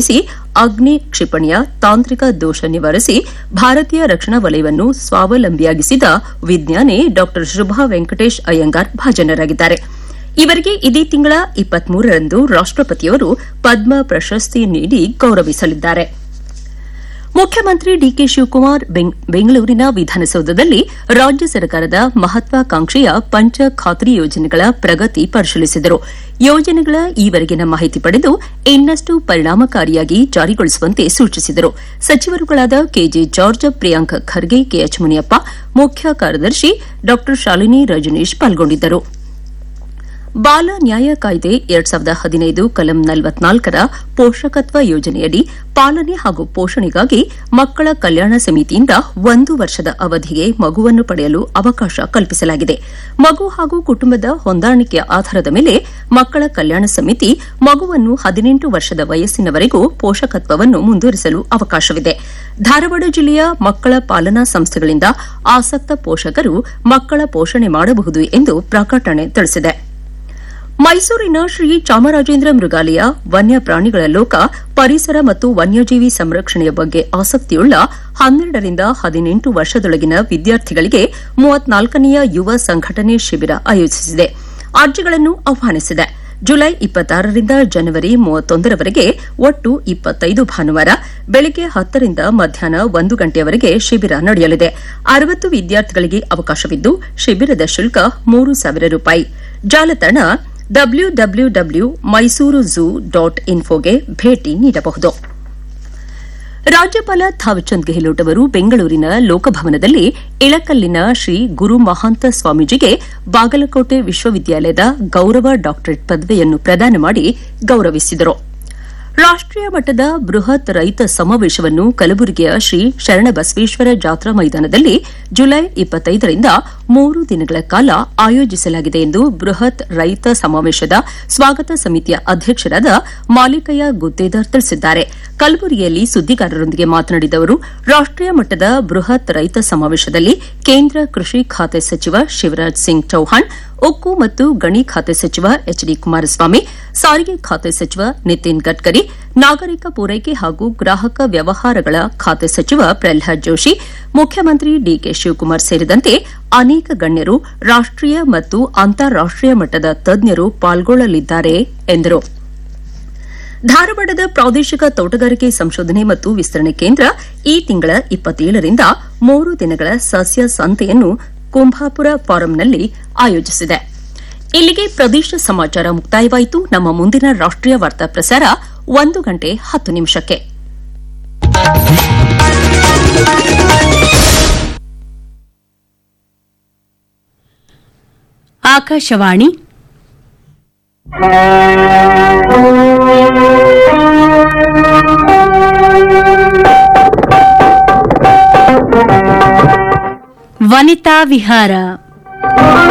ನಡೆಸಿ ಅಗ್ನಿ ಕ್ಷಿಪಣಿಯ ತಾಂತ್ರಿಕ ದೋಷ ನಿವಾರಿಸಿ ಭಾರತೀಯ ರಕ್ಷಣಾ ವಲಯವನ್ನು ಸ್ವಾವಲಂಬಿಯಾಗಿಸಿದ ವಿಜ್ಞಾನಿ ಡಾ ಶುಭಾ ವೆಂಕಟೇಶ್ ಅಯ್ಯಂಗಾರ್ ಭಾಜನರಾಗಿದ್ದಾರೆ ಇವರಿಗೆ ಇದೇ ತಿಂಗಳ ಇಪ್ಪತ್ಮೂರರಂದು ರಾಷ್ಟಪತಿಯವರು ಪದ್ಮ ಪ್ರಶಸ್ತಿ ನೀಡಿ ಗೌರವಿಸಲಿದ್ದಾರೆ ಮುಖ್ಯಮಂತ್ರಿ ಡಿಕೆ ಶಿವಕುಮಾರ್ ಬೆಂಗಳೂರಿನ ವಿಧಾನಸೌಧದಲ್ಲಿ ರಾಜ್ಯ ಸರ್ಕಾರದ ಮಹತ್ವಾಕಾಂಕ್ಷೆಯ ಪಂಚ ಖಾತ್ರಿ ಯೋಜನೆಗಳ ಪ್ರಗತಿ ಪರಿಶೀಲಿಸಿದರು ಯೋಜನೆಗಳ ಈವರೆಗಿನ ಮಾಹಿತಿ ಪಡೆದು ಇನ್ನಷ್ಟು ಪರಿಣಾಮಕಾರಿಯಾಗಿ ಜಾರಿಗೊಳಿಸುವಂತೆ ಸೂಚಿಸಿದರು ಸಚಿವರುಗಳಾದ K J George Priyank Kharge K H Muniyappa ಮುಖ್ಯ ಕಾರ್ಯದರ್ಶಿ ಡಾ ಶಾಲಿನಿ ರಜನೀಶ್ ಪಾಲ್ಗೊಂಡಿದ್ದರು ಬಾಲ ನ್ಯಾಯ ಕಾಯ್ದೆ ಎರಡ್ ಸಾವಿರದ ಹದಿನೈದು ಕಲಂ ನಲವತ್ನಾಲ್ಕರ ಪೋಷಕತ್ವ ಯೋಜನೆಯಡಿ ಪಾಲನೆ ಹಾಗೂ ಪೋಷಣೆಗಾಗಿ ಮಕ್ಕಳ ಕಲ್ಯಾಣ ಸಮಿತಿಯಿಂದ ಒಂದು ವರ್ಷದ ಅವಧಿಗೆ ಮಗುವನ್ನು ಪಡೆಯಲು ಅವಕಾಶ ಕಲ್ಪಿಸಲಾಗಿದೆ ಮಗು ಹಾಗೂ ಕುಟುಂಬದ ಹೊಂದಾಣಿಕೆಯ ಆಧಾರದ ಮೇಲೆ ಮಕ್ಕಳ ಕಲ್ಯಾಣ ಸಮಿತಿ ಮಗುವನ್ನು ಹದಿನೆಂಟು ವರ್ಷದ ವಯಸ್ಸಿನವರೆಗೂ ಪೋಷಕತ್ವವನ್ನು ಮುಂದುವರಿಸಲು ಅವಕಾಶವಿದೆ ಧಾರವಾಡ ಜಿಲ್ಲೆಯ ಮಕ್ಕಳ ಪಾಲನಾ ಸಂಸ್ಥೆಗಳಿಂದ ಆಸಕ್ತ ಪೋಷಕರು ಮಕ್ಕಳ ಪೋಷಣೆ ಮಾಡಬಹುದು ಎಂದು ಪ್ರಕಟಣೆ ತಿಳಿಸಿದೆ ಮೈಸೂರಿನ ಶ್ರೀ ಚಾಮರಾಜೇಂದ್ರ ಮೃಗಾಲಯ ವನ್ಯ ಪ್ರಾಣಿಗಳ ಲೋಕ ಪರಿಸರ ಮತ್ತು ವನ್ಯಜೀವಿ ಸಂರಕ್ಷಣೆಯ ಬಗ್ಗೆ ಆಸಕ್ತಿಯುಳ್ಳ ಹನ್ನೆರಡರಿಂದ ಹದಿನೆಂಟು ವರ್ಷದೊಳಗಿನ ವಿದ್ಯಾರ್ಥಿಗಳಿಗೆ ಮೂವತ್ನಾಲ್ಕನೆಯ ಯುವ ಸಂಘಟನೆ ಶಿಬಿರ ಆಯೋಜಿಸಿದೆ ಅರ್ಜಿಗಳನ್ನು ಆಹ್ವಾನಿಸಿದೆ ಜುಲೈ ಇಪ್ಪತ್ತಾರರಿಂದ ಜನವರಿ ಮೂವತ್ತೊಂದರವರೆಗೆ ಒಟ್ಟು ಇಪ್ಪತ್ತೈದು ಭಾನುವಾರ ಬೆಳಗ್ಗೆ ಹತ್ತರಿಂದ ಮಧ್ಯಾಹ್ನ ಒಂದು ಗಂಟೆಯವರೆಗೆ ಶಿಬಿರ ನಡೆಯಲಿದೆ ಅರವತ್ತು ವಿದ್ಯಾರ್ಥಿಗಳಿಗೆ ಅವಕಾಶವಿದ್ದು ಶಿಬಿರದ ಶುಲ್ಕ ಮೂರು ಸಾವಿರ ರೂಪಾಯಿ ಜಾಲತಾಣ W W W Mysuru zoo dot ಇನ್ಫೋಗೆ ಭೇಟಿ ನೀಡಬಹುದು ರಾಜ್ಯಪಾಲ ಥಾವರ್ಚಂದ್ ಗೆಹ್ಲೋಟ್ ಅವರು ಬೆಂಗಳೂರಿನ ಲೋಕಭವನದಲ್ಲಿ ಇಳಕಲ್ಲಿನ ಶ್ರೀ ಗುರು ಮಹಾಂತ ಸ್ವಾಮೀಜಿಗೆ ಬಾಗಲಕೋಟೆ ವಿಶ್ವವಿದ್ಯಾಲಯದ ಗೌರವ ಡಾಕ್ಟರೇಟ್ ಪದವಿಯನ್ನು ಪ್ರದಾನ ಮಾಡಿ ಗೌರವಿಸಿದರು ರಾಷ್ಟೀಯ ಮಟ್ಟದ ಬೃಹತ್ ರೈತ ಸಮಾವೇಶವನ್ನು ಕಲಬುರಗಿಯ ಶ್ರೀ ಶರಣಬಸವೇಶ್ವರ ಜಾತ್ರಾ ಮೈದಾನದಲ್ಲಿ ಜುಲೈ ಇಪ್ಪತ್ತೈದರಿಂದ ಮೂರು ದಿನಗಳ ಕಾಲ ಆಯೋಜಿಸಲಾಗಿದೆ ಎಂದು ಬೃಹತ್ ರೈತ ಸಮಾವೇಶದ ಸ್ವಾಗತ ಸಮಿತಿಯ ಅಧ್ಯಕ್ಷರಾದ ಮಾಲಿಕಯ್ಯ ಗುತ್ತೇದಾರ್ ತಿಳಿಸಿದ್ದಾರೆ ಕಲಬುರಗಿಯಲ್ಲಿ ಸುದ್ದಿಗಾರರೊಂದಿಗೆ ಮಾತನಾಡಿದ ಅವರು ರಾಷ್ಟೀಯ ಮಟ್ಟದ ಬೃಹತ್ ರೈತ ಸಮಾವೇಶದಲ್ಲಿ ಕೇಂದ್ರ ಕೃಷಿ ಖಾತೆ ಸಚಿವ ಶಿವರಾಜ್ ಸಿಂಗ್ ಚೌಹಾಣ್ ಉಕ್ಕು ಮತ್ತು ಗಣಿ ಖಾತೆ ಸಚಿವ ಎಚ್ ಡಿ ಕುಮಾರಸ್ವಾಮಿ ಸಾರಿಗೆ ಖಾತೆ ಸಚಿವ ನಿತಿನ್ ಗಡ್ಕರಿ ನಾಗರಿಕ ಪೂರೈಕೆ ಹಾಗೂ ಗ್ರಾಹಕ ವ್ಯವಹಾರಗಳ ಖಾತೆ ಸಚಿವ ಪ್ರಹ್ಲಾದ್ ಜೋಶಿ ಮುಖ್ಯಮಂತ್ರಿ ಡಿಕೆ ಶಿವಕುಮಾರ್ ಸೇರಿದಂತೆ ಅನೇಕ ಗಣ್ಯರು ರಾಷ್ಟೀಯ ಮತ್ತು ಅಂತಾರಾಷ್ಟೀಯ ಮಟ್ಟದ ತಜ್ಞರು ಪಾಲ್ಗೊಳ್ಳಲಿದ್ದಾರೆ ಎಂದರು ಧಾರವಾಡದ ಪ್ರಾದೇಶಿಕ ತೋಟಗಾರಿಕೆ ಸಂಶೋಧನೆ ಮತ್ತು ವಿಸ್ತರಣೆ ಕೇಂದ್ರ ಈ ತಿಂಗಳ ಇಪ್ಪತ್ತೇಳರಿಂದ ಮೂರು ದಿನಗಳ ಸಸ್ಯ ಸಂತೆಯನ್ನು ಕುಂಭಾಪುರ ಫಾರಂನಲ್ಲಿ ಆಯೋಜಿಸಿದೆ ಇಲ್ಲಿಗೆ ಪ್ರದೇಶ ಸಮಾಚಾರ ಮುಕ್ತಾಯವಾಯಿತು ನಮ್ಮ ಮುಂದಿನ ರಾಷ್ಟೀಯ ವಾರ್ತಾ ಪ್ರಸಾರ ಒಂದು ಗಂಟೆ ಹತ್ತು ನಿಮಿಷಕ್ಕೆ ಆಕಾಶವಾಣಿ ವನಿತಾ ವಿಹಾರ